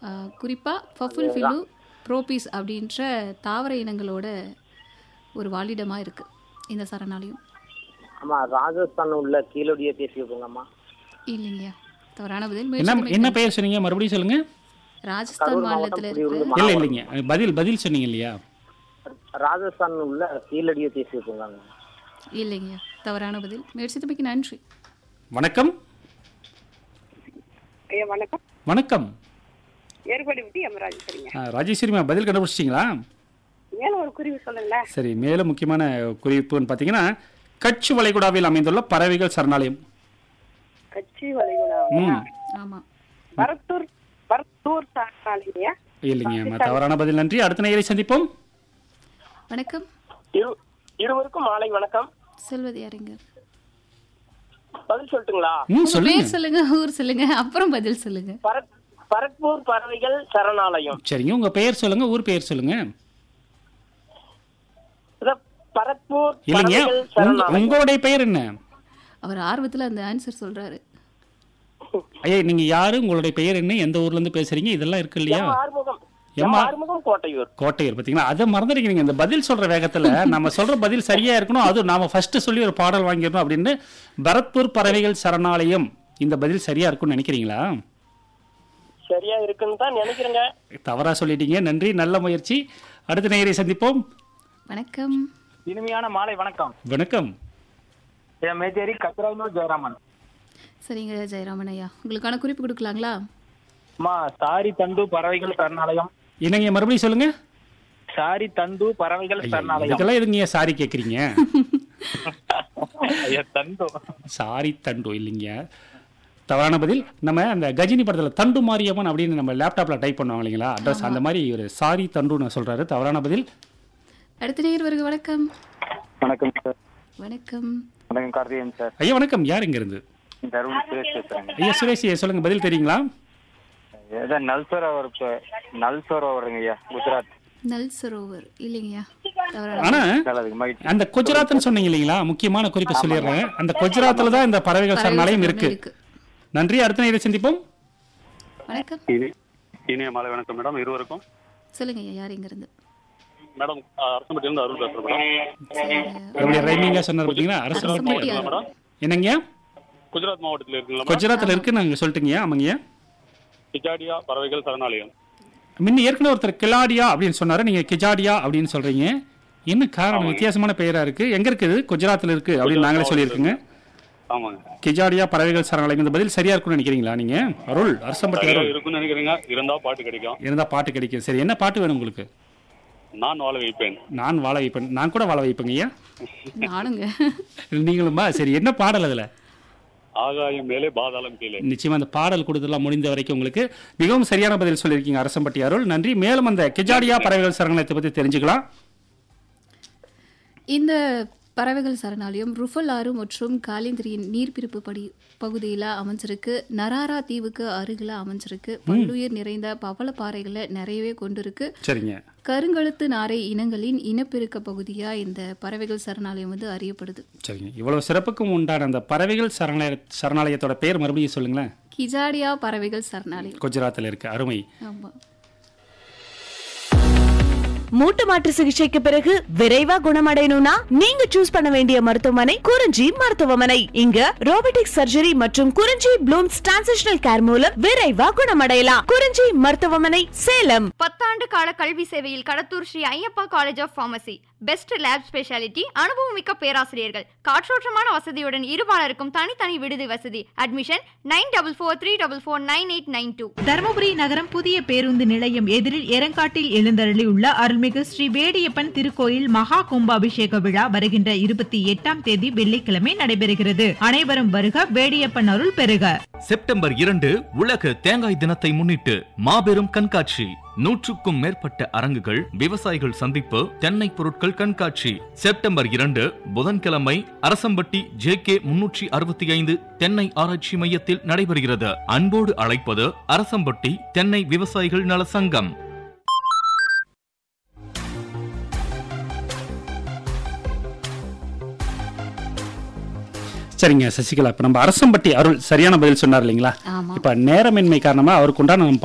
குறிப்பாக ஃபஃபுல் ஃபிலு ப்ரோபீஸ் அப்படின்ற தாவர இனங்களோட ஒரு வாழிடமாக இருக்குது இந்த சரணாலயம் ஆமா ராஜஸ்தான் உள்ள கீழடிய பேசியிருக்கோங்கம்மா இல்லைங்கய்யா தவறான பதில் என்ன முயற்சி என்ன பெயர் சொன்னீங்க மறுபடியும் சொல்லுங்க ராஜஸ்தான் மாநிலத்தில் இருக்கு இல்ல இல்லைங்க பதில் பதில் சொன்னீங்க இல்லையா ராஜஸ்தான் உள்ள கீழடிய பேசியிருக்கோங்க இல்லைங்கய்யா தவறான பதில் முயற்சித்தமைக்கு நன்றி வணக்கம் ஐயா வணக்கம் வணக்கம் ஏற்பாடு விட்டு எமராஜ் சரிங்க ஆ, ராஜேஸ்வரிமா பதில் கண்டுபிடிச்சிட்டிங்களா மேல ஒரு குறிப்பு சொல்லுங்களேன் சரி மேலும் முக்கியமான குறிப்புன்னு பார்த்தீங்கன்னா கட்சி வளைகுடாவில் அமைந்துள்ள பறவைகள் சரணாலயம் கட்சி வளைகுடா ம் ஆமாம் பரத்தூர் பரத்தூர் சாலையா இல்லைங்க ஆமா, தவறான பதில் நன்றி அடுத்த நேயரை சந்திப்போம் வணக்கம் இரு- இருவருக்கும் மாலை வணக்கம் செல்வது யாருங்க பதில் சொல்லட்டுங்களா ம் உங்க சொல்லுங்க பேர் சொல்லுங்க ஊர் சொல்லுங்க அப்புறம் பதில் சொல்லுங்க பரத் பரத்பூர் பறவைகள் சரணாலயம் சரிங்க உங்க பெயர் சொல்லுங்க ஊர் பெயர் சொல்லுங்க இத பரத்பூர் இல்லைங்க பறவைகள் உங்க- சரணாலயம் உங்களுடைய பெயர் என்ன அவர் ஆர்வத்தில் அந்த ஆன்சர் சொல்றாரு ஐயா நீங்க யாரு உங்களுடைய பெயர் என்ன எந்த ஊர்ல இருந்து பேசுறீங்க இதெல்லாம் இருக்கு இல்லையா எம் ஆறுமுகம் எம் எம்மா- ஆறுமுகம் கோட்டையூர் கோட்டையூர் பாத்தீங்களா அதை மறந்துருக்கீங்க இந்த பதில் சொல்ற வேகத்துல நம்ம சொல்ற பதில் சரியா இருக்கணும் அது நாம ஃபர்ஸ்ட் சொல்லி ஒரு பாடல் வாங்கிடணும் அப்படின்னு பரத்பூர் பறவைகள் சரணாலயம் இந்த பதில் சரியா இருக்கும்னு நினைக்கிறீங்களா சரியா இருக்குன்னு தான் நினைக்கிறேங்க தவறா சொல்லிட்டீங்க நன்றி நல்ல முயற்சி அடுத்த நேயரை சந்திப்போம் வணக்கம் இனிமையான மாலை வணக்கம் வணக்கம் என் மேஜேரி கத்ராயினூர் ஜெயராமன் சரிங்க ஜெயராமன் ஐயா உங்களுக்கான குறிப்பு கொடுக்கலாங்களா அம்மா சாரி தந்து பறவைகள் சரணாலயம் என்னங்க மறுபடியும் சொல்லுங்க சாரி தந்து பறவைகள் ஐயா, சரணாலயம் இதுக்கெல்லாம் எதுங்க சாரி கேக்குறீங்க ஐயா தந்து சாரி தண்டு இல்லைங்க தவறான பதில் நம்ம அந்த கஜினி படத்துல தண்டு மாரியம்மன் அப்படின்னு நம்ம லேப்டாப்ல டைப் பண்ணுவாங்க இல்லைங்களா அட்ரஸ் அந்த மாதிரி ஒரு சாரி தண்டுன்னு சொல்றாரு தவறான பதில் அடுத்த நேர் வருக வணக்கம் வணக்கம் சார் வணக்கம் வணக்கம் கார்த்திகேயன் சார் ஐயா வணக்கம் யார் இங்க இருந்து தருண் சுரேஷ் பேசுறேங்க ஐயா சுரேஷ் ஐயா சொல்லுங்க பதில் தெரியுங்களா ஏதோ நல்சரோவர் ப- நல்சரோவருங்க ஐயா குஜராத் நல் சரோவர் இல்லைங்கய்யா தவறான ஆனா சார் அதுக்கு மகிழ்ச்சி அந்த குஜராத்னு சொன்னீங்க இல்லைங்களா முக்கியமான குறிப்பை சொல்லிடுறேன் அந்த குஜராத்ல தான் இந்த பறவைகள் சரணாலயம் இருக்கு இருக்கு நன்றி அடுத்த நேரம் சந்திப்போம் வணக்கம் இனி இனிய மாலை வணக்கம் மேடம் இருவருக்கும் சொல்லுங்க ஐயா யார் இங்க இருந்து மேடம் அரசம்பட்டியிலிருந்து அருள் பேசுறேன் மேடம் சரிங்க எப்படி ரைமிங்கா சொன்னார் பாத்தீங்களா அரசு அரசம்பட்டி இருக்கீங்களா அருள். மேடம் என்னங்க குஜராத் மாவட்டத்தில் இருக்குங்களா மேடம் குஜராத்ல இருக்கு நாங்க சொல்லிட்டீங்க ஆமாங்க கிஜாடியா பறவைகள் சரணாலயம் முன்ன ஏற்கனவே ஒருத்தர் கிலாடியா அப்படின்னு சொன்னாரு நீங்க கிஜாடியா அப்படின்னு சொல்றீங்க என்ன காரணம் வித்தியாசமான பெயரா இருக்கு எங்க இருக்குது குஜராத்ல இருக்கு அப்படின்னு நாங்களே சொல்லியிருக்கோங்க ஆமாங்க கிஜாடியா பறவைகள் சரணாலயம் இந்த பதில் சரியா இருக்கும்னு நினைக்கிறீங்களா நீங்க அருள் அரசம்பட்டி சரியா அருள் இருக்குன்னு நினைக்கிறீங்க இருந்தா பாட்டு கிடைக்கும் இருந்தா பாட்டு கிடைக்கும் சரி என்ன பாட்டு வேணும் உங்களுக்கு நான் வாழ வைப்பேன் நான் வாழ வைப்பேன் நான் கூட வாழ வைப்பேங்க ஐயா நானுங்க நீங்களுமா சரி என்ன பாடல் அதுல ஆகாயம் மேலே பாதாளம் கீழே நிச்சயமா அந்த பாடல் கொடுத்ததெல்லாம் முடிந்த வரைக்கும் உங்களுக்கு மிகவும் சரியான பதில் சொல்லியிருக்கீங்க அரசம்பட்டி அருள் நன்றி மேலும் அந்த கிஜாடியா பறவைகள் சரணாலயத்தை பத்தி தெரிஞ்சுக்கலாம் இந்த பறவைகள் சரணாலயம் ருஃபல் ஆறு மற்றும் காலிந்திரியின் நீர்பிரிப்பு படி பகுதியில் அமைஞ்சிருக்கு நராரா தீவுக்கு அருகில் அமைஞ்சிருக்கு பல்லுயிர் நிறைந்த பவளப்பாறைகளை நிறையவே கொண்டிருக்கு சரிங்க கருங்கழுத்து நாரை இனங்களின் இனப்பெருக்க பகுதியா இந்த பறவைகள் சரணாலயம் வந்து அறியப்படுது சரிங்க இவ்வளவு சிறப்புக்கும் உண்டான அந்த பறவைகள் சரணாலய சரணாலயத்தோட பேர் மறுபடியும் சொல்லுங்களேன் கிஜாடியா பறவைகள் சரணாலயம் குஜராத்தில் இருக்கு அருமை ஆமா மூட்டு மாற்று சிகிச்சைக்கு பிறகு விரைவா குணமடையணும்னா நீங்க சூஸ் பண்ண வேண்டிய மருத்துவமனை குறிஞ்சி மருத்துவமனை இங்க ரோபோட்டிக் சர்ஜரி மற்றும் குறிஞ்சி ப்ளூம்ஸ் டிரான்சிஷனல் கேர் மூலம் விரைவா குணமடையலாம் குறிஞ்சி மருத்துவமனை சேலம் பத்தாண்டு கால கல்வி சேவையில் Kadathur Sri Ayyappa college of pharmacy best lab speciality அனுபவமிக்க பேராசிரியர்கள் காற்றோட்டமான வசதியுடன் இருபாலருக்கும் தனித்தனி விடுதி வசதி admission nine double four three double four nine eight nine two Dharmapuri நகரம் புதிய பேருந்து நிலையம் எதிரில் எரங்காட்டில் எழுந்தருளியுள்ள அருள்மிகு ஸ்ரீ வேடியப்பன் திருக்கோயில் மகா கும்பாபிஷேக விழா வருகின்ற இருபத்தி எட்டாம் தேதி வெள்ளிக்கிழமை நடைபெறுகிறது அனைவரும் வருக வேடியப்பன் அருள் பெறுக செப்டம்பர் இரண்டு உலக தேங்காய் தினத்தை முன்னிட்டு மாபெரும் கண்காட்சி நூற்றுக்கும் மேற்பட்ட அரங்குகள் விவசாயிகள் சந்திப்பு தென்னை பொருட்கள் கண்காட்சி செப்டம்பர் இரண்டு புதன்கிழமை அரசம்பட்டி ஜே கே முன்னூற்றி அறுபத்தி ஐந்து தென்னை ஆராய்ச்சி மையத்தில் நடைபெறுகிறது அன்போடு அழைப்பது அரசம்பட்டி தென்னை விவசாயிகள் நல சங்கம் சரிங்க சசிகலா இப்ப நம்ம அரசம்பட்டி அருள் சரியான பதில் சொன்னார் இல்லைங்களா ஆமா இப்ப நேரமின்மை காரணமா அவருக்கு உண்டான நம்ம